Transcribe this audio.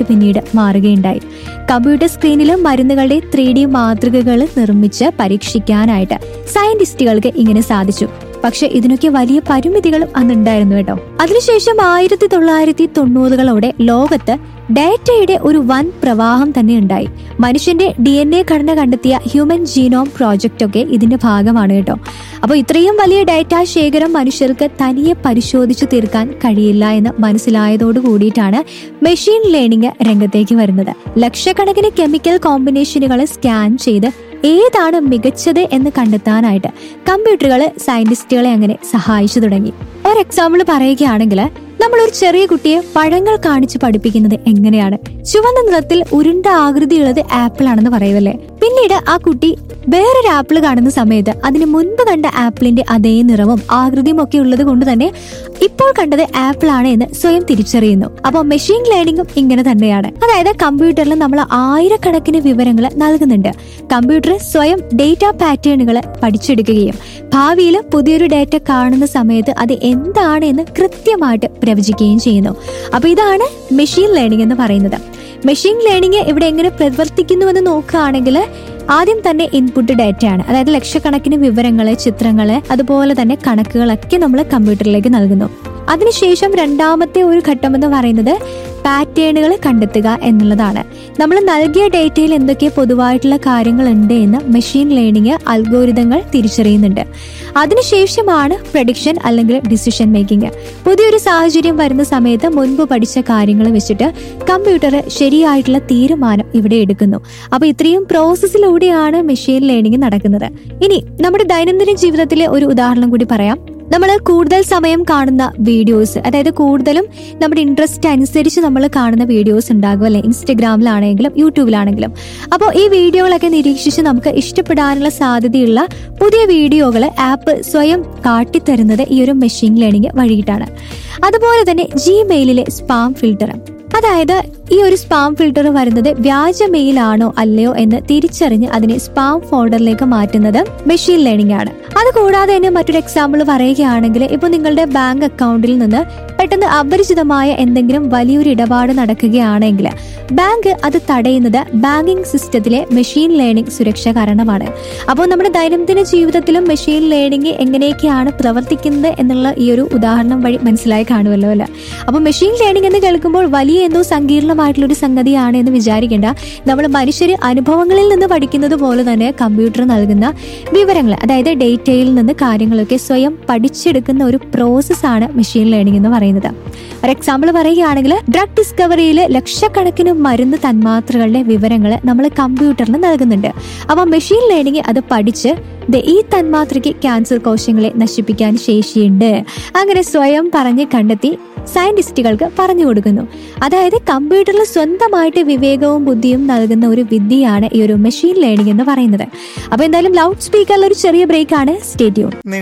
പിന്നീട് മാറുകയുണ്ടായി കമ്പ്യൂട്ടർ സ്ക്രീനിൽ മരുന്നുകളുടെ ത്രീ ഡി മാതൃകകൾ നിർമ്മിച്ച് പരീക്ഷിക്കാനായിട്ട് സയന്റിസ്റ്റുകൾക്ക് ഇങ്ങനെ സാധിച്ചു പക്ഷെ ഇതിനൊക്കെ വലിയ പരിമിതികളും അന്നുണ്ടായിരുന്നു കേട്ടോ അതിനുശേഷം ആയിരത്തി തൊള്ളായിരത്തി തൊണ്ണൂറുകളോടെ ലോകത്ത് ഡാറ്റയുടെ ഒരു വൻ പ്രവാഹം തന്നെ ഉണ്ടായി മനുഷ്യന്റെ ഡി എൻ എ ഘടന കണ്ടെത്തിയ ഹ്യൂമൻ ജീനോം പ്രോജക്റ്റ് ഒക്കെ ഇതിന്റെ ഭാഗമാണ് കേട്ടോ അപ്പോൾ ഇത്രയും വലിയ ഡാറ്റ ശേഖരം മനുഷ്യർക്ക് തനിയെ പരിശോധിച്ചു തീർക്കാൻ കഴിയില്ല എന്ന് മനസ്സിലായതോടു കൂടിയിട്ടാണ് മെഷീൻ ലേണിംഗ് രംഗത്തേക്ക് വരുന്നത് ലക്ഷക്കണക്കിന് കെമിക്കൽ കോമ്പിനേഷനുകൾ സ്കാൻ ചെയ്ത് ഏതാണ് മികച്ചത് എന്ന് കണ്ടെത്താനായിട്ട് കമ്പ്യൂട്ടറുകൾ സയന്റിസ്റ്റുകളെ അങ്ങനെ സഹായിച്ചു തുടങ്ങി ഒരു എക്സാമ്പിൾ പറയുകയാണെങ്കിൽ നമ്മൾ ഒരു ചെറിയ കുട്ടിയെ പഴങ്ങൾ കാണിച്ച് പഠിപ്പിക്കുന്നത് എങ്ങനെയാണ് ചുവന്ന നിറത്തിൽ ഉരുണ്ട ആകൃതിയുള്ളത് ആപ്പിൾ ആണെന്ന് പറയുമല്ലേ പിന്നീട് ആ കുട്ടി വേറൊരു ആപ്പിൾ കാണുന്ന സമയത്ത് അതിന് മുൻപ് കണ്ട ആപ്പിളിന്റെ അതേ നിറവും ആകൃതിയും ഒക്കെ ഉള്ളത് കൊണ്ട് തന്നെ ഇപ്പോൾ കണ്ടത് ആപ്പിൾ ആണ് എന്ന് സ്വയം തിരിച്ചറിയുന്നു അപ്പോൾ മെഷീൻ ലേണിംഗും ഇങ്ങനെ തന്നെയാണ് അതായത് കമ്പ്യൂട്ടറിൽ നമ്മൾ ആയിരക്കണക്കിന് വിവരങ്ങൾ നൽകുന്നുണ്ട് കമ്പ്യൂട്ടർ സ്വയം ഡേറ്റ പാറ്റേണുകൾ പഠിച്ചെടുക്കുകയും ഭാവിയിൽ പുതിയൊരു ഡേറ്റ കാണുന്ന സമയത്ത് അത് എന്താണ് എന്ന് കൃത്യമായിട്ട് പ്രവചിക്കുകയും ചെയ്യുന്നു അപ്പൊ ഇതാണ് മെഷീൻ ലേണിംഗ് എന്ന് പറയുന്നത് മെഷീൻ ലേണിംഗ് ഇവിടെ എങ്ങനെ പ്രവർത്തിക്കുന്നുവെന്ന് നോക്കുകയാണെങ്കിൽ ആദ്യം തന്നെ ഇൻപുട്ട് ഡാറ്റയാണ് അതായത് ലക്ഷക്കണക്കിന് വിവരങ്ങള് ചിത്രങ്ങള് അതുപോലെ തന്നെ കണക്കുകളൊക്കെ നമ്മൾ കമ്പ്യൂട്ടറിലേക്ക് നൽകുന്നു അതിനുശേഷം രണ്ടാമത്തെ ഒരു ഘട്ടം എന്ന് പറയുന്നത് പാറ്റേണുകൾ കണ്ടെത്തുക എന്നുള്ളതാണ് നമ്മൾ നൽകിയ ഡേറ്റയിൽ എന്തൊക്കെ പൊതുവായിട്ടുള്ള കാര്യങ്ങൾ ഉണ്ട് എന്ന് മെഷീൻ ലേണിംഗ് അൽഗോരിതങ്ങൾ തിരിച്ചറിയുന്നുണ്ട് അതിനുശേഷമാണ് പ്രഡിക്ഷൻ അല്ലെങ്കിൽ ഡിസിഷൻ മേക്കിംഗ് പുതിയൊരു സാഹചര്യം വരുന്ന സമയത്ത് മുൻപ് പഠിച്ച കാര്യങ്ങൾ വെച്ചിട്ട് കമ്പ്യൂട്ടർ ശരിയായിട്ടുള്ള തീരുമാനം ഇവിടെ എടുക്കുന്നു അപ്പൊ ഇത്രയും പ്രോസസ്സിലൂടെയാണ് മെഷീൻ ലേണിംഗ് നടക്കുന്നത് ഇനി നമ്മുടെ ദൈനംദിന ജീവിതത്തിലെ ഒരു ഉദാഹരണം കൂടി പറയാം നമ്മൾ കൂടുതൽ സമയം കാണുന്ന വീഡിയോസ് അതായത് കൂടുതലും നമ്മുടെ ഇൻട്രസ്റ്റ് അനുസരിച്ച് നമ്മൾ കാണുന്ന വീഡിയോസ് ഉണ്ടാകും അല്ലെ ഇൻസ്റ്റഗ്രാമിലാണെങ്കിലും യൂട്യൂബിലാണെങ്കിലും അപ്പോൾ ഈ വീഡിയോകളൊക്കെ നിരീക്ഷിച്ച് നമുക്ക് ഇഷ്ടപ്പെടാനുള്ള സാധ്യതയുള്ള പുതിയ വീഡിയോകൾ ആപ്പ് സ്വയം കാട്ടിത്തരുന്നത് ഈ ഒരു മെഷീൻ ലേണിംഗ് വഴിയിട്ടാണ് അതുപോലെ തന്നെ ജിമെയിലിലെ സ്പാം ഫിൽട്ടർ അതായത് ഈ ഒരു സ്പാം ഫിൽട്ടർ വരുന്നത് വ്യാജ മെയിൽ ആണോ അല്ലയോ എന്ന് തിരിച്ചറിഞ്ഞ് അതിനെ സ്പാം ഫോൾഡറിലേക്ക് മാറ്റുന്നത് മെഷീൻ ലേണിംഗ് ആണ് അതുകൂടാതെ തന്നെ മറ്റൊരു എക്സാമ്പിൾ പറയുകയാണെങ്കിൽ ഇപ്പൊ നിങ്ങളുടെ ബാങ്ക് അക്കൗണ്ടിൽ നിന്ന് പെട്ടെന്ന് അപരിചിതമായ എന്തെങ്കിലും വലിയൊരു ഇടപാട് നടക്കുകയാണെങ്കിൽ ബാങ്ക് അത് തടയുന്നത് ബാങ്കിംഗ് സിസ്റ്റത്തിലെ മെഷീൻ ലേണിംഗ് സുരക്ഷ കാരണമാണ് അപ്പോൾ നമ്മുടെ ദൈനംദിന ജീവിതത്തിലും മെഷീൻ ലേണിംഗ് എങ്ങനെയൊക്കെയാണ് പ്രവർത്തിക്കുന്നത് എന്നുള്ള ഈ ഒരു ഉദാഹരണം വഴി മനസ്സിലായി കാണുമല്ലോ അല്ലേ അപ്പോൾ മെഷീൻ ലേണിംഗ് എന്ന് കേൾക്കുമ്പോൾ വലിയ എന്തോ സങ്കീർണമായിട്ടുള്ള ഒരു സംഗതിയാണ് എന്ന് വിചാരിക്കേണ്ട നമ്മൾ മനുഷ്യർ അനുഭവങ്ങളിൽ നിന്ന് പഠിക്കുന്നത് പോലെ തന്നെ കമ്പ്യൂട്ടർ നൽകുന്ന വിവരങ്ങൾ അതായത് ഡേറ്റയിൽ നിന്ന് കാര്യങ്ങളൊക്കെ സ്വയം പഠിച്ചെടുക്കുന്ന ഒരു പ്രോസസ്സാണ് മെഷീൻ ലേണിംഗ് എന്ന് പറയുന്നത് ഒരു എക്സാമ്പിൾ പറയുകയാണെങ്കിൽ ഡ്രഗ് ഡിസ്കവറിയിൽ ലക്ഷക്കണക്കിന് മരുന്ന് തന്മാത്രകളുടെ വിവരങ്ങൾ നമ്മൾ കമ്പ്യൂട്ടറിന് നൽകുന്നുണ്ട് അപ്പോൾ മെഷീൻ ലേണിംഗ് അത് പഠിച്ച് ദേ ഈ തന്മാത്രയ്ക്ക് ക്യാൻസർ കോശങ്ങളെ നശിപ്പിക്കാൻ ശേഷിയുണ്ട് അങ്ങനെ സ്വയം പറഞ്ഞ് കണ്ടെത്തി സയന്റിസ്റ്റുകൾക്ക് പറഞ്ഞു കൊടുക്കുന്നു അതായത് കമ്പ്യൂട്ടറിൽ സ്വന്തമായിട്ട് വിവേകവും ബുദ്ധിയും നൽകുന്ന ഒരു വിദ്യയാണ് ഈ ഒരു മെഷീൻ ലേണിംഗ് എന്ന് പറയുന്നത് അപ്പൊ എന്തായാലും ലൗഡ് സ്പീക്കറിൽ ഒരു ചെറിയ ബ്രേക്ക് ആണ് സ്റ്റേറ്റ്യൂൺ